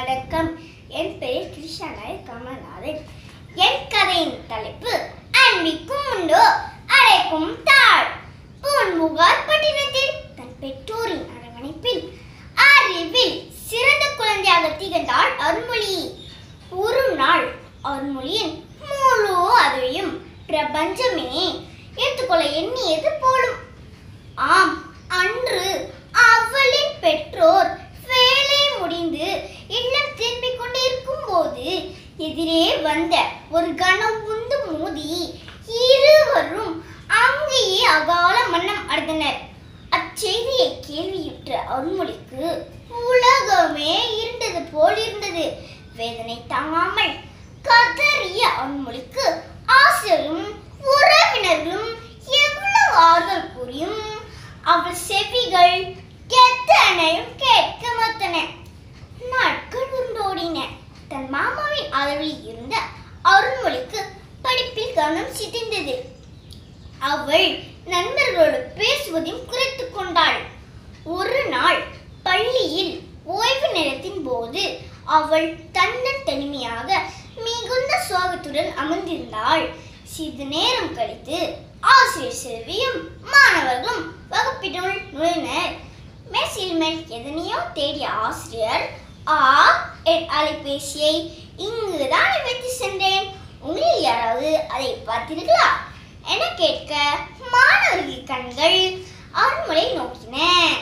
வணக்கம் என் பெயர் கிருஷ்ணநாய் கமல்நாதன் என் கதையின் தலைப்பு அன்பிக்கும் உண்டோ அழைக்கும் தாழ் பூன்முகார் பட்டினத்தில் தன் பெற்றோரின் அரவணைப்பில் அறிவில் சிறந்த குழந்தையாக திகழ்ந்தாள் அருள்மொழி ஒரு நாள் அருள்மொழியின் முழு அறிவையும் பிரபஞ்சமே எடுத்துக்கொள்ள எண்ணியது போலும் ஆம் அன்று அவளின் பெற்றோர் வேலை முடிந்து இல்லம் திரும்பிக் கொண்டிருக்கும் போது எதிரே வந்த ஒரு கணம் உந்து மோதி இருவரும் அங்கேயே அகால மன்னம் அடைந்தனர் அச்செய்தியை கேள்வியுற்ற அருள்மொழிக்கு உலகமே இருண்டது போல் இருந்தது வேதனை தாங்காமல் கதறிய அருள்மொழிக்கு ஆசிரியரும் உறவினர்களும் எவ்வளவு ஆறுதல் கூறியும் அவள் செவிகள் எத்தனையும் கேட்க மறுத்தன நாட்கள் உருண்டோடின தன் மாமாவின் அளவில் இருந்த அருள்மொழிக்கு படிப்பில் கவனம் சிதைந்தது அவள் நண்பர்களோடு பேசுவதையும் குறைத்துக் கொண்டாள் ஒரு நாள் பள்ளியில் ஓய்வு நேரத்தின் போது அவள் தன்னன் தனிமையாக மிகுந்த சோகத்துடன் அமர்ந்திருந்தாள் சிறிது நேரம் கழித்து ஆசிரியர் செல்வியும் மாணவர்களும் வகுப்பினுள் நுழைனர் மேசையில் மேல் எதனையோ தேடிய ஆசிரியர் ஆ என் அலைபேசியை இங்குதான் வைத்து சென்றேன் உங்களில் யாராவது அதை பார்த்தீர்களா என கேட்க மாணவர்கள் கண்கள் அருண்மொழி நோக்கின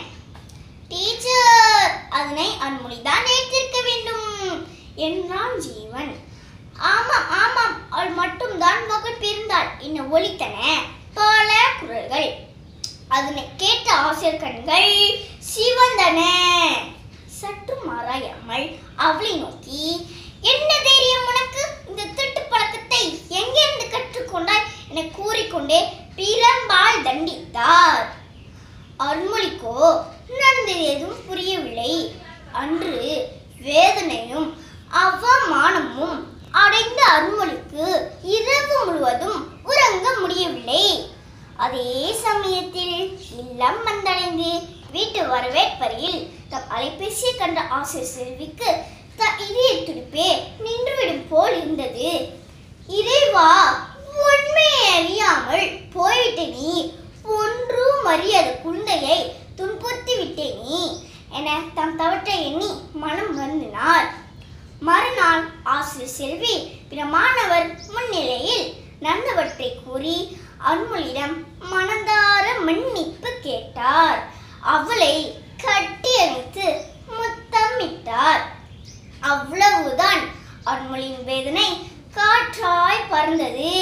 டீச்சர் அதனை அருண்மொழி தான் எடுத்திருக்க வேண்டும் என்றான் ஜீவன் ஆமாம் ஆமாம் அவள் மட்டும்தான் வகுப்பிருந்தாள் என்ன ஒலித்தன பல குரல்கள் அதனை கேட்ட ஆசிரியர் கண்கள் சிவந்தன சற்று மாறாயாமல் அவளை நோக்கி என்ன தைரியம் உனக்கு இந்த திருட்டு பழக்கத்தை எங்கிருந்து கற்றுக்கொண்டாய் என கூறிக்கொண்டே பிரம்பால் தண்டித்தார் அருள்மொழிக்கோ நடந்தது எதுவும் புரியவில்லை அன்று வேதனையும் அவமானமும் அடைந்த அருள்மொழிக்கு இரவு முழுவதும் உறங்க முடியவில்லை அதே சமயத்தில் இல்லம் வந்தடைந்து வீட்டு வரவேற்பறையில் தம் அலைபேசியை கண்ட ஆசிரியர் செல்விக்கு த இதய துடிப்பே நின்றுவிடும் போல் இருந்தது இறைவா உண்மையை அறியாமல் போய்விட்ட நீ ஒன்றும் அறியாத குழந்தையை துன்புறுத்தி விட்டே நீ என தம் தவற்றை எண்ணி மனம் வருந்தினார் மறுநாள் ஆசிரியர் செல்வி பிற மாணவர் முன்னிலையில் நடந்தவற்றை கூறி அருள்மொழியிடம் மனதார மன்னிப்பு கேட்டார் அவளை கட்டியணைத்து முத்தமிட்டார் அவ்வளவுதான் அருள்மொழியின் வேதனை காற்றாய் பறந்தது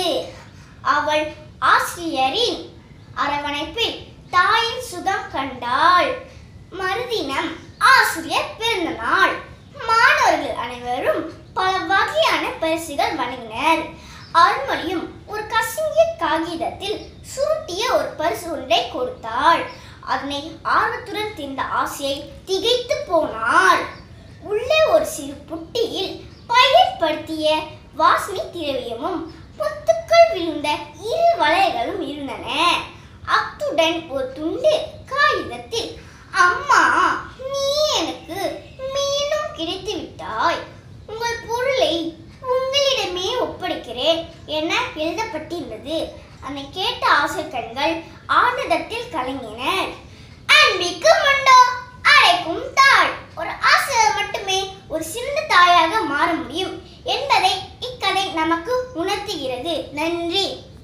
அவள் ஆசிரியரின் அரவணைப்பில் தாயின் சுகம் கண்டாள் மறுதினம் ஆசிரியர் பிறந்த நாள் மாணவர்கள் அனைவரும் பல வகையான பரிசுகள் வழங்கினர் அருள்மொழியும் ஒரு கசிங்கிய காகிதத்தில் சுருட்டிய ஒரு பரிசு ஒன்றை கொடுத்தாள் அதனை ஆர்வத்துடன் தின்ற ஆசையை திகைத்து போனாள் உள்ளே ஒரு சிறு புட்டியில் பயன்படுத்திய வாசனை திரவியமும் முத்துக்கள் விழுந்த இரு வளையங்களும் இருந்தன அத்துடன் ஒரு துண்டு காகிதத்தில் அம்மா நீ எனக்கு மீண்டும் கிடைத்து விட்டாய் உங்கள் பொருளை உங்களிடமே ஒப்படைக்கிறேன் என எழுதப்பட்டிருந்தது அதை கேட்ட ஆசிரியர் கண்கள் ஆனந்தத்தில் கலங்கினர் அன்பிக்கு மண்டோ அழைக்கும் தாள் ஒரு ஆசிரியர் மட்டுமே ஒரு சிறந்த தாயாக மாற முடியும் என்பதை இக்கதை நமக்கு உணர்த்துகிறது நன்றி